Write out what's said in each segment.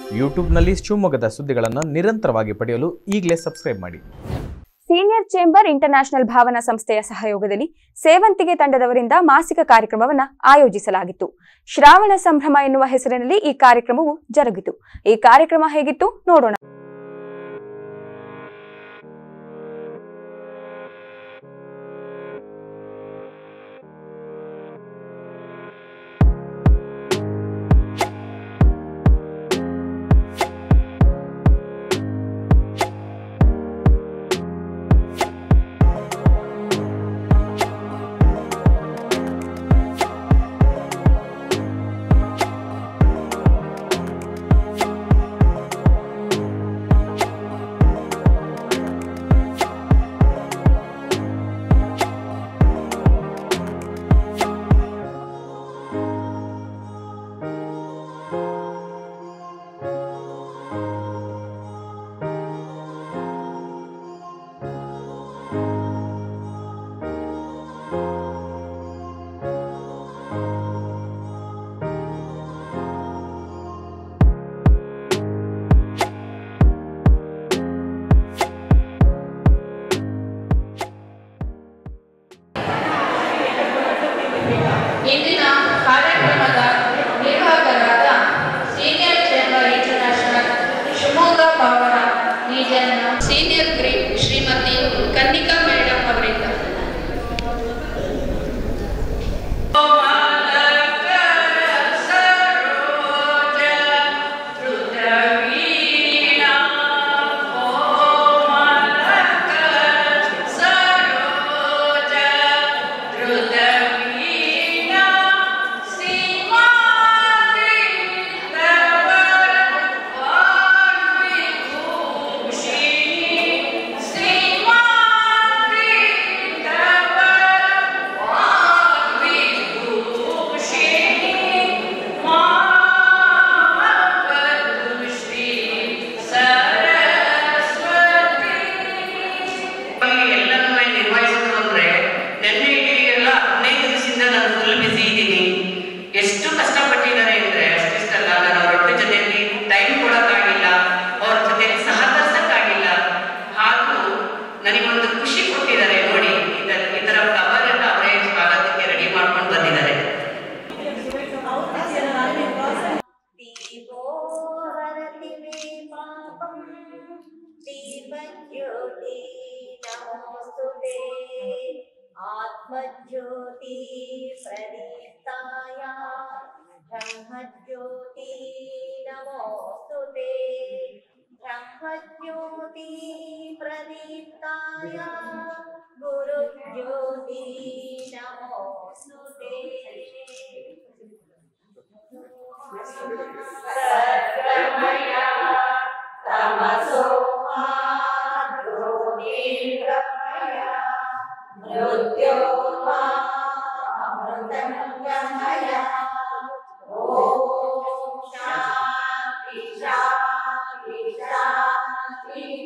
ಯೂಟ್ಯೂಬ್ನಲ್ಲಿ ಶಿವಮೊಗ್ಗದ ಸುದ್ದಿಗಳನ್ನು ನಿರಂತರವಾಗಿ ಪಡೆಯಲು ಈಗಲೇ ಸಬ್ಸ್ಕ್ರೈಬ್ ಮಾಡಿ ಸೀನಿಯರ್ ಚೇಂಬರ್ ಇಂಟರ್ನ್ಯಾಷನಲ್ ಭಾವನಾ ಸಂಸ್ಥೆಯ ಸಹಯೋಗದಲ್ಲಿ ಸೇವಂತಿಗೆ ತಂಡದವರಿಂದ ಮಾಸಿಕ ಕಾರ್ಯಕ್ರಮವನ್ನು ಆಯೋಜಿಸಲಾಗಿತ್ತು ಶ್ರಾವಣ ಸಂಭ್ರಮ ಎನ್ನುವ ಹೆಸರಿನಲ್ಲಿ ಈ ಕಾರ್ಯಕ್ರಮವು ಜರುಗಿತು ಈ ಕಾರ್ಯಕ್ರಮ ಹೇಗಿತ್ತು ನೋಡೋಣ ಇಂದಿನ ಕಾರ್ಯಕ್ರಮದ ನಿರ್ವಾಹಕರಾದ ಸೀನಿಯರ್ ಚೇಂಬರ್ ಇಂಟರ್ನ್ಯಾಷನಲ್ ಶಿವಮೊಗ್ಗ ಭವನ ನೀಜನ್ನ senior grade Shrimati Kannika madam ಅವರಿಂದ ಎಲ್ಲನೂ ನಿರ್ವಹಿಸೋದು ಅಂದ್ರೆ ನೆನ್ನೆ ಎಲ್ಲ ಹದಿನೈದು ದಿವಸದಿಂದ ನಾನು ಫುಲ್ ಬಿಸಿ ಇದ್ದೀನಿ ಎಷ್ಟು ಕಷ್ಟಪಟ್ಟಿದ್ದಾರೆ ಅಂದ್ರೆ ಅಷ್ಟಿಷ್ಟಲ್ಲ ನಾನು ಅವ್ರ ಒಟ್ಟು ಜೊತೆಯಲ್ಲಿ ಟೈಮ್ ಕೊಡೋಕ್ಕಾಗಿಲ್ಲ ಅವ್ರ ಜೊತೆಯಲ್ಲಿ ಸಹಕರಿಸಕ್ಕಾಗಿಲ್ಲ ಹಾಗೂ ನನಗೊಂದು ಖುಷಿ ಕೊಟ್ಟಿದ್ದಾರೆ ನೋಡಿ ಇದರ ಈ ಥರ ಕವರ್ ಎಲ್ಲ ಅವರೇ ಸ್ವಾಗತಕ್ಕೆ ರೆಡಿ ಮಾಡ್ಕೊಂಡು ಬಂದಿದ್ದಾರೆ दीपो हरति मे पापं दीपज्योति नमोऽस्तु ते आत्मज्योति प्रदीप्ताय ब्रह्मज्योति नमोऽस्तु ते ब्रह्मज्योति प्रदीप्ताय गुरुज्योति नमोऽस्तु ते सर्वमया तमसो मा ज्योतिर्गमय मृत्योर्मा अमृतं गमय ॐ शान्ति शान्ति शान्तिः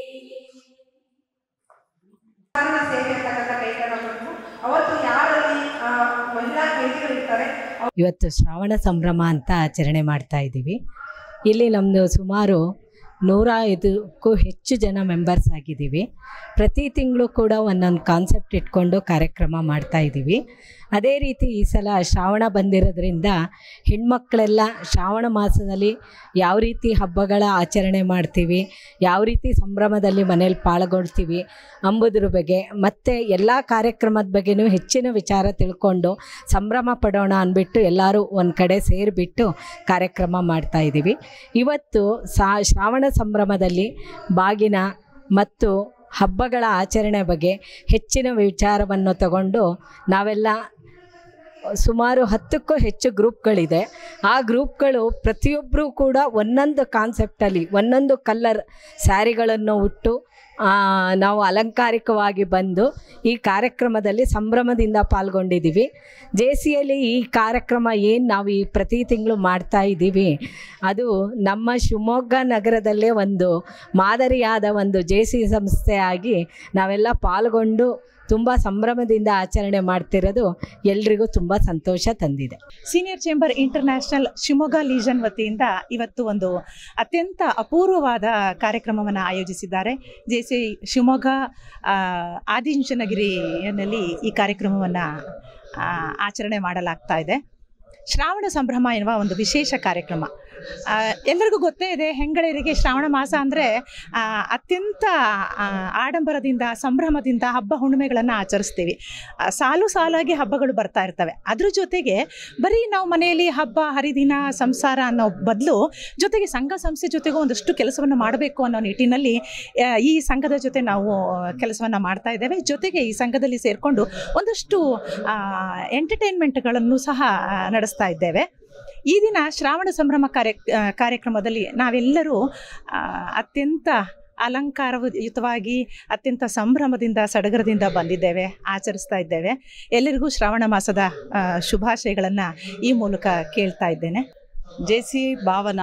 ಕಾರಣ ಸೇವೆ ಅಂತಕ್ಕಂಥ ಕೈಗಳನ್ನು ಕೊಟ್ಟು ಅವತ್ತು ಯಾರಲ್ಲಿ ಆ, ಮಹಿಳಾ ಕೇಂದ್ರಗಳಿರ್ತಾರೆ ಇವತ್ತು ಶ್ರಾವಣ ಸಂಭ್ರಮ ಅಂತ ಆಚರಣೆ ಮಾಡ್ತಾ ಇದ್ದೀವಿ ಇಲ್ಲಿ ನಮ್ಮದು ಸುಮಾರು ನೂರ ಐದಕ್ಕೂ ಹೆಚ್ಚು ಜನ ಮೆಂಬರ್ಸ್ ಆಗಿದ್ದೀವಿ ಪ್ರತಿ ತಿಂಗಳು ಕೂಡ ಒಂದೊಂದು ಕಾನ್ಸೆಪ್ಟ್ ಇಟ್ಕೊಂಡು ಕಾರ್ಯಕ್ರಮ ಮಾಡ್ತಾ ಇದ್ದೀವಿ ಅದೇ ರೀತಿ ಈ ಸಲ ಶ್ರಾವಣ ಬಂದಿರೋದ್ರಿಂದ ಹೆಣ್ಮಕ್ಳೆಲ್ಲ ಶ್ರಾವಣ ಮಾಸದಲ್ಲಿ ಯಾವ ರೀತಿ ಹಬ್ಬಗಳ ಆಚರಣೆ ಮಾಡ್ತೀವಿ ಯಾವ ರೀತಿ ಸಂಭ್ರಮದಲ್ಲಿ ಮನೇಲಿ ಪಾಲ್ಗೊಳ್ತೀವಿ ಅಂಬುದ್ರ ಬಗ್ಗೆ ಮತ್ತು ಎಲ್ಲ ಕಾರ್ಯಕ್ರಮದ ಬಗ್ಗೆನೂ ಹೆಚ್ಚಿನ ವಿಚಾರ ತಿಳ್ಕೊಂಡು ಸಂಭ್ರಮ ಪಡೋಣ ಅಂದ್ಬಿಟ್ಟು ಎಲ್ಲರೂ ಒಂದು ಕಡೆ ಸೇರಿಬಿಟ್ಟು ಕಾರ್ಯಕ್ರಮ ಮಾಡ್ತಾ ಇದ್ದೀವಿ ಇವತ್ತು ಸಾ ಶ್ರಾವಣ ಸಂಭ್ರಮದಲ್ಲಿ ಬಾಗಿನ ಮತ್ತು ಹಬ್ಬಗಳ ಆಚರಣೆ ಬಗ್ಗೆ ಹೆಚ್ಚಿನ ವಿಚಾರವನ್ನು ತಗೊಂಡು ನಾವೆಲ್ಲ ಸುಮಾರು ಹತ್ತಕ್ಕೂ ಹೆಚ್ಚು ಗ್ರೂಪ್ಗಳಿದೆ ಆ ಗ್ರೂಪ್ಗಳು ಪ್ರತಿಯೊಬ್ಬರೂ ಕೂಡ ಒಂದೊಂದು ಕಾನ್ಸೆಪ್ಟಲ್ಲಿ ಒಂದೊಂದು ಕಲ್ಲರ್ ಸ್ಯಾರಿಗಳನ್ನು ಉಟ್ಟು ಆ, ನಾವು ಅಲಂಕಾರಿಕವಾಗಿ ಬಂದು ಈ ಕಾರ್ಯಕ್ರಮದಲ್ಲಿ ಸಂಭ್ರಮದಿಂದ ಪಾಲ್ಗೊಂಡಿದ್ದೀವಿ ಜೆ ಸಿಯಲ್ಲಿ ಈ ಕಾರ್ಯಕ್ರಮ ಏನು ನಾವು ಈ ಪ್ರತಿ ತಿಂಗಳು ಮಾಡ್ತಾ ಇದ್ದೀವಿ ಅದು ನಮ್ಮ ಶಿವಮೊಗ್ಗ ನಗರದಲ್ಲೇ ಒಂದು ಮಾದರಿಯಾದ ಒಂದು ಜೆ ಸಿ ಸಂಸ್ಥೆಯಾಗಿ ನಾವೆಲ್ಲ ಪಾಲ್ಗೊಂಡು ತುಂಬ ಸಂಭ್ರಮದಿಂದ ಆಚರಣೆ ಮಾಡ್ತಿರೋದು ಎಲ್ರಿಗೂ ತುಂಬ ಸಂತೋಷ ತಂದಿದೆ senior chamber international Shivamogga legion ವತಿಯಿಂದ ಇವತ್ತು ಒಂದು ಅತ್ಯಂತ ಅಪೂರ್ವವಾದ ಕಾರ್ಯಕ್ರಮವನ್ನು ಆಯೋಜಿಸಿದ್ದಾರೆ ಜೆ ಸಿ ಶಿವಮೊಗ್ಗ ಆ, ಆದಿಚುಂಚನಗಿರಿಯಲ್ಲಿ ಈ ಕಾರ್ಯಕ್ರಮವನ್ನು ಆಚರಣೆ ಮಾಡಲಾಗ್ತಾ ಇದೆ ಶ್ರಾವಣ ಸಂಭ್ರಮ ಎನ್ನುವ ಒಂದು ವಿಶೇಷ ಕಾರ್ಯಕ್ರಮ ಆ, ಎಲ್ಲರಿಗೂ ಗೊತ್ತೇ ಇದೆ ಹೆಂಗಳರಿಗೆ ಶ್ರಾವಣ ಮಾಸ ಅಂದರೆ ಅತ್ಯಂತ ಆ, ಆಡಂಬರದಿಂದ ಸಂಭ್ರಮದಿಂದ ಹಬ್ಬ ಹುಣ್ಣಿಮೆಗಳನ್ನು ಆಚರಿಸ್ತೀವಿ ಆ, ಸಾಲು ಸಾಲಾಗಿ ಹಬ್ಬಗಳು ಬರ್ತಾ ಇರ್ತವೆ ಅದ್ರ ಜೊತೆಗೆ ಬರೀ ನಾವು ಮನೆಯಲ್ಲಿ ಹಬ್ಬ ಹರಿದಿನ ಸಂಸಾರ ಅನ್ನೋ ಬದಲು ಜೊತೆಗೆ ಸಂಘ ಸಂಸ್ಥೆ ಜೊತೆಗೂ ಒಂದಷ್ಟು ಕೆಲಸವನ್ನು ಮಾಡಬೇಕು ಅನ್ನೋ ನಿಟ್ಟಿನಲ್ಲಿ ಆ, ಈ ಸಂಘದ ಜೊತೆ ನಾವು ಕೆಲಸವನ್ನು ಮಾಡ್ತಾ ಇದ್ದೇವೆ ಜೊತೆಗೆ ಈ ಸಂಘದಲ್ಲಿ ಸೇರಿಕೊಂಡು ಒಂದಷ್ಟು ಎಂಟರ್ಟೈನ್ಮೆಂಟ್ಗಳನ್ನು ಸಹ ಆ, ನಡೆಸ್ತಾ ಇದ್ದೇವೆ ಈ ದಿನ ಶ್ರಾವಣ ಸಂಭ್ರಮ ಕಾರ್ಯ ಆ, ಕಾರ್ಯಕ್ರಮದಲ್ಲಿ ನಾವೆಲ್ಲರೂ ಆ, ಅತ್ಯಂತ ಅಲಂಕಾರಯುತವಾಗಿ ಅತ್ಯಂತ ಸಂಭ್ರಮದಿಂದ ಸಡಗರದಿಂದ ಬಂದಿದ್ದೇವೆ ಆಚರಿಸ್ತಾ ಇದ್ದೇವೆ ಎಲ್ಲರಿಗೂ ಶ್ರಾವಣ ಮಾಸದ ಆ, ಶುಭಾಶಯಗಳನ್ನು ಈ ಮೂಲಕ ಕೇಳ್ತಾ ಇದ್ದೇನೆ ಜೆ ಸಿ ಭಾವನ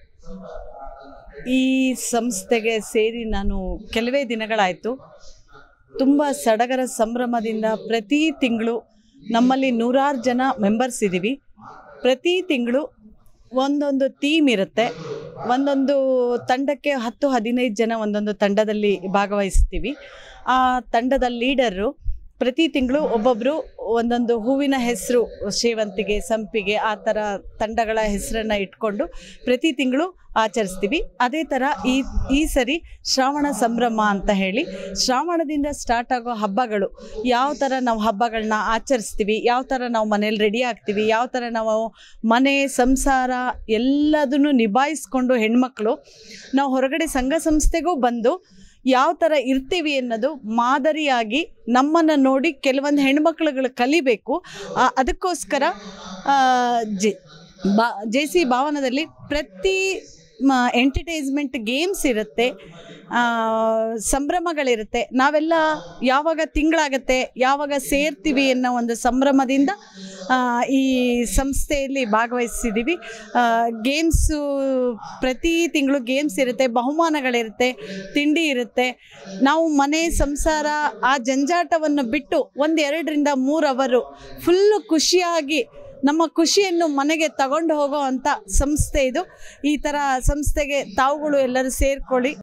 ಈ ಸಂಸ್ಥೆಗೆ ಸೇರಿ ನಾನು ಕೆಲವೇ ದಿನಗಳಾಯಿತು ತುಂಬ ಸಡಗರ ಸಂಭ್ರಮದಿಂದ ಪ್ರತಿ ತಿಂಗಳು ನಮ್ಮಲ್ಲಿ ನೂರಾರು ಜನ ಮೆಂಬರ್ಸ್ ಇದ್ದೀವಿ ಪ್ರತಿ ತಿಂಗಳು ಒಂದೊಂದು ಥೀಮ್ ಇರುತ್ತೆ ಒಂದೊಂದು ತಂಡಕ್ಕೆ ಹತ್ತು ಹದಿನೈದು ಜನ ಒಂದೊಂದು ತಂಡದಲ್ಲಿ ಭಾಗವಹಿಸ್ತೀವಿ ಆ ತಂಡದ ಲೀಡರು ಪ್ರತಿ ತಿಂಗಳು ಒಬ್ಬೊಬ್ಬರು ಒಂದೊಂದು ಹೂವಿನ ಹೆಸರು ಸೇವಂತಿಗೆ ಸಂಪಿಗೆ ಆ ಥರ ತಂಡಗಳ ಹೆಸರನ್ನು ಇಟ್ಕೊಂಡು ಪ್ರತಿ ತಿಂಗಳು ಆಚರಿಸ್ತೀವಿ ಅದೇ ಥರ ಈ ಈ ಸರಿ ಶ್ರಾವಣ ಸಂಭ್ರಮ ಅಂತ ಹೇಳಿ ಶ್ರಾವಣದಿಂದ ಸ್ಟಾರ್ಟ್ ಆಗೋ ಹಬ್ಬಗಳು ಯಾವ ಥರ ನಾವು ಹಬ್ಬಗಳನ್ನ ಆಚರಿಸ್ತೀವಿ ಯಾವ ಥರ ನಾವು ಮನೇಲಿ ರೆಡಿ ಆಗ್ತೀವಿ ಯಾವ ಥರ ನಾವು ಮನೆ ಸಂಸಾರ ಎಲ್ಲದನ್ನು ನಿಭಾಯಿಸ್ಕೊಂಡು ಹೆಣ್ಮಕ್ಳು ನಾವು ಹೊರಗಡೆ ಸಂಘ ಸಂಸ್ಥೆಗೂ ಬಂದು ಯಾವ ಥರ ಇರ್ತೀವಿ ಅನ್ನೋದು ಮಾದರಿಯಾಗಿ ನಮ್ಮನ್ನು ನೋಡಿ ಕೆಲವೊಂದು ಹೆಣ್ಮಕ್ಳುಗಳು ಕಲಿಬೇಕು ಆ, ಅದಕ್ಕೋಸ್ಕರ ಆ, ಜೆ ಬಾ ಜೆ ಸಿ ಭವನದಲ್ಲಿ ಪ್ರತಿ ಎಂಟರ್ಟೈನ್ಮೆಂಟ್ ಗೇಮ್ಸ್ ಇರುತ್ತೆ ಆ, ಸಂಭ್ರಮಗಳಿರುತ್ತೆ ನಾವೆಲ್ಲ ಯಾವಾಗ ತಿಂಗಳಾಗತ್ತೆ ಯಾವಾಗ ಸೇರ್ತೀವಿ ಅನ್ನೋ ಒಂದು ಸಂಭ್ರಮದಿಂದ ಆ, ಈ ಸಂಸ್ಥೆಯಲ್ಲಿ ಭಾಗವಹಿಸಿದ್ದೀವಿ ಗೇಮ್ಸು ಪ್ರತಿ ತಿಂಗಳು ಗೇಮ್ಸ್ ಇರುತ್ತೆ ಬಹುಮಾನಗಳಿರುತ್ತೆ ತಿಂಡಿ ಇರುತ್ತೆ ನಾವು ಮನೆ ಸಂಸಾರ ಆ ಜಂಜಾಟವನ್ನು ಬಿಟ್ಟು ಒಂದು ಎರಡರಿಂದ ಮೂರು ಅವರು ಫುಲ್ಲು ಖುಷಿಯಾಗಿ ನಮ್ಮ ಖುಷಿಯನ್ನು ಮನೆಗೆ ತಗೊಂಡು ಹೋಗೋ ಅಂಥ ಸಂಸ್ಥೆ ಇದು ಈ ಥರ ಸಂಸ್ಥೆಗೆ ತಾವುಗಳು ಎಲ್ಲರೂ ಸೇರ್ಕೊಳ್ಳಿ